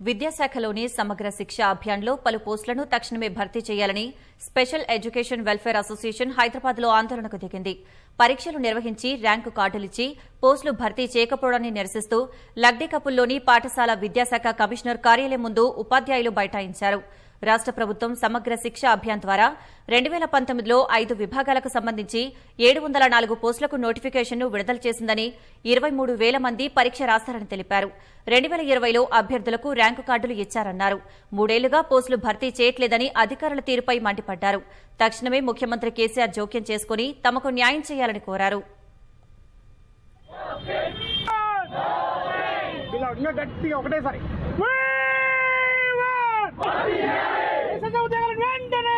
విద్యాశాఖలోని సమగ్ర శిక్ష అభియాన్లో పలు పోస్టులను తక్షణమే భర్తీ చేయాలని స్పెషల్ ఎడ్యుకేషన్ వెల్ఫేర్ అసోసియేషన్ హైదరాబాద్లో ఆందోళనకు దిగింది పరీక్షలు నిర్వహించి ర్యాంకు కార్డులిచ్చి పోస్టులు భర్తీ చేయకపోవడాన్ని నిరసిస్తూ లగ్డీకపుల్లోని పాఠశాల విద్యాశాఖ కమిషనర్ కార్యాలయం ముందు ఉపాధ్యాయులు బైఠాయించారు రాష్ట ప్రభుత్వం సమగ్ర శిక్ష అభియాన్ ద్వారా రెండు వేల పంతొమ్మిదిలో ఐదు విభాగాలకు సంబంధించి ఏడు వందల నాలుగు పోస్టులకు నోటిఫికేషన్ను విడుదల చేసిందని ఇరవై మూడు వేల మంది పరీక్ష రాస్తారని తెలిపారు రెండు వేల ఇరవైలో అభ్యర్థులకు ర్యాంకు కార్డులు ఇచ్చారన్నారు మూడేళ్లుగా పోస్టులు భర్తీ చేయట్లేదని అధికారుల తీరుపై మండిపడ్డారు తక్షణమే ముఖ్యమంత్రి కేసీఆర్ జోక్యం చేసుకుని తమకు న్యాయం చేయాలని కోరారు ఇలా ఇంకా గట్టిగా ఒకటేసారి వెంటనే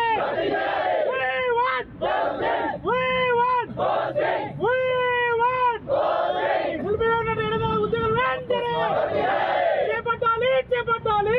ఉద్యోగాలు వెంటనే చేపట్టాలి చేపట్టాలి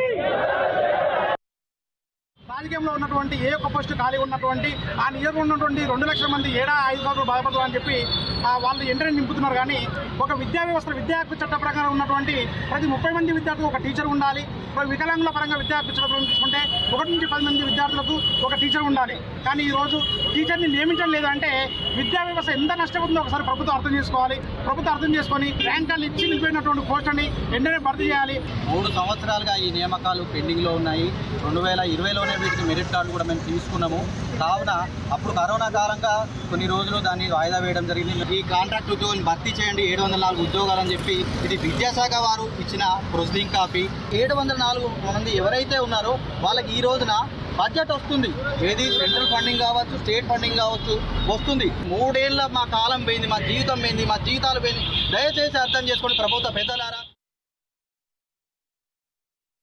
రాజకీయంలో ఉన్నటువంటి ఏ ఒక్క పోస్టు ఖాళీ ఉన్నటువంటి ఆ నియోజకవర్గంలో ఉన్నటువంటి రెండు లక్షల మంది ఏడా ఐదు సంవత్సరాలు బాధపడతారు అని చెప్పి ఆ వాళ్ళు ఎంట్రీ నింపుతున్నారు కానీ ఒక విద్యా వ్యవస్థ విద్యా హక్కు చట్ట ప్రకారం ఉన్నటువంటి ప్రతి ముప్పై మంది విద్యార్థులకు ఒక టీచర్ ఉండాలి ఒక వికలాంగుల పరంగా విద్యా హక్కు చట్ట ప్రకారం తీసుకుంటే ఒకటి నుంచి పది మంది విద్యార్థులకు ఒక టీచర్ ఉండాలి కానీ ఈ రోజు టీచర్ని నియమించడం లేదంటే విద్యా వ్యవస్థ ఎంత నష్టపోతుందో ఒకసారి ప్రభుత్వం అర్థం చేసుకోవాలి ప్రభుత్వం అర్థం చేసుకొని ర్యాంకాలు ఇచ్చి నిలిపోయినటువంటి పోస్టుని వెంటనే భర్తీ చేయాలి మూడు సంవత్సరాలుగా ఈ నియామకాలు పెండింగ్లో ఉన్నాయి రెండు వేల ఇరవైలోనే వీటికి మెరిట్ కార్డు కూడా మేము తీసుకున్నాము కావున అప్పుడు కరోనా కాలంగా కొన్ని రోజులు దాన్ని వాయిదా వేయడం జరిగింది ఈ కాంట్రాక్ట్ ఉద్యోగం భర్తీ చేయండి ఏడు వందల నాలుగు ఉద్యోగాలు అని చెప్పి ఇది విద్యాశాఖ వారు ఇచ్చిన ప్రొసీడింగ్ కాపీ ఏడు వందల నాలుగు మంది ఎవరైతే ఉన్నారో వాళ్ళకి ఈ రోజున బడ్జెట్ వస్తుంది ఏది సెంట్రల్ ఫండింగ్ కావచ్చు స్టేట్ ఫండింగ్ కావచ్చు వస్తుంది మూడేళ్ల మా కాలం పోయింది మా జీవితం పోయింది మా జీవితాలు పోయింది దయచేసి అర్థం చేసుకోండి ప్రభుత్వ పెద్దలారా